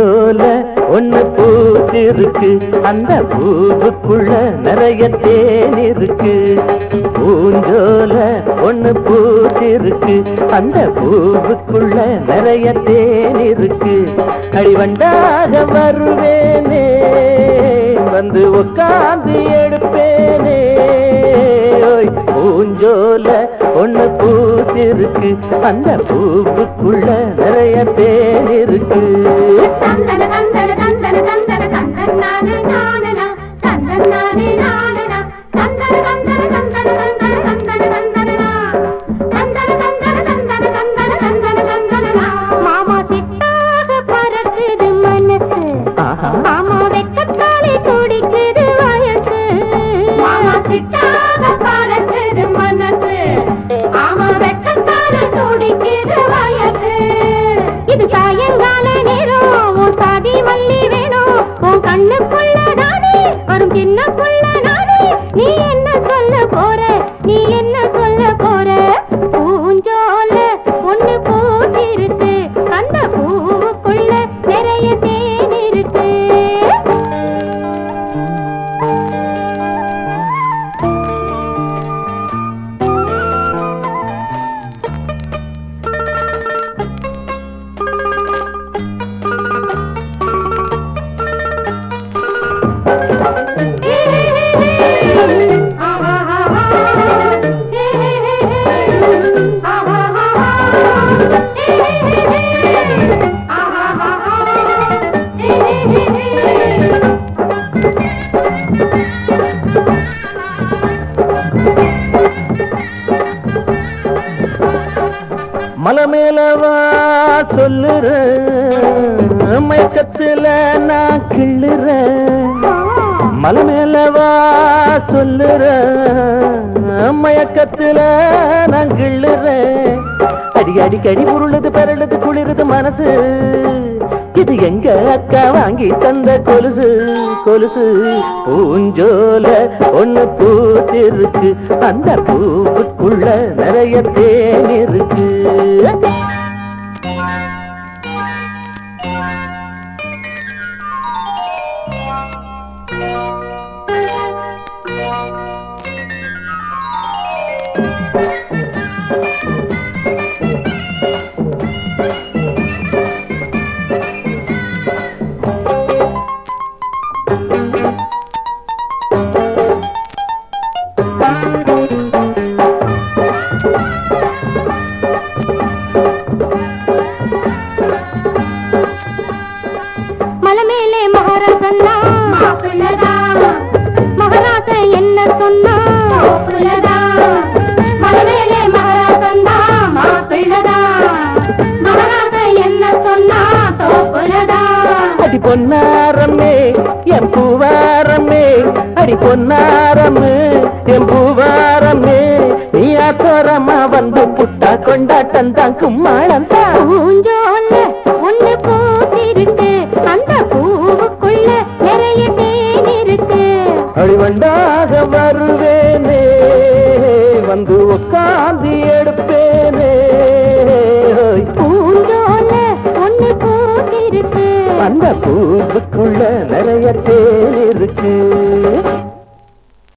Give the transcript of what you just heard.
பூஞ்சோல ஒண்ணு பூத்திருக்கு அந்த பூவுக்குள்ள நிறைய தேன் இருக்கு பூஞ்சோல ஒண்ணு பூத்திருக்கு அந்த பூவுக்குள்ள நிறைய தேன் இருக்கு அடிவண்டாக வருவேனே வந்து உட்கார்ந்து எடுப்பேனே ஓய் பூஞ்சோல ஒண்ணு பூத்திருக்கு அந்த பூவுக்குள்ள நிறைய தேன் இருக்கு தந்தன தந்தன தந்தன தந்தன தந்தன நானே நானனா தந்தன நானே நானனா தந்தன தந்தன தந்தன தந்தன தந்தன தந்தனா தந்தன தந்தன தந்தன தந்தன தந்தன தந்தனா மாமா சிட்டாக பறக்குது மனசு ஆஹா மாமா வெக்கத்தாலே துடிக்குது வயசு மாமா சிட்டாக பறக்குது மனசு மாமா வெக்கத்தாலே துடிக்குது வயசு இது சாயங்கால நேரம் உன் சாதி மல்லி வேணும் உன் கண்ணுக்குள்ள நானே வரும் சின்ன புள்ள நானே நீ என்ன சொல்ல போற நீ என்ன சொல்ல போற பூஞ்சோல ஒண்ணு போட்டிருக்கு அந்த பூவுக்குள்ள நிறைய தேன் இருக்கு மலை மேலவா சொல்லுற மயக்கத்துல நான் கிள்ளுற மலை மேலவா சொல்லுற மயக்கத்துல நான் கிள்ளுற அடி அடிக்கடி உருளுது பரளுது குளிருது மனசு இது எங்க அக்கா வாங்கி தந்த கொலுசு கொலுசு பூஞ்சோல ஒண்ணு பூத்திருக்கு அந்த பூவுக்குள்ள நிறைய தேன் இருக்கு மலை மேலே மகாராசன்னா மகாராச என்ன சொன்னா மலை மேலே மகாராசன்னா மாப்பிள்ளதா மகாராச என்ன சொன்னா தோப்புலதா அடி பொன்னாரம்மே என் பூவாரம்மே அடி பொன்னாரம்மே என் பூவாரம்மே நீ ஆத்தோரமா வந்து புட்டா கொண்டாட்டம் தான் கும்மாளம் தான் பூஞ்சோல ஒண்ணு பூத்திருக்கு அந்த பூவுக்குள்ள நிறைய தேன் இருக்கு அடிவண்டாக வருவேனே வந்து உட்கார்ந்து எடுப்பேனே ஹோய். பூஞ்சோல ஒண்ணு பூத்திருக்கு அந்த பூவுக்குள்ள நிறைய தேன் இருக்கு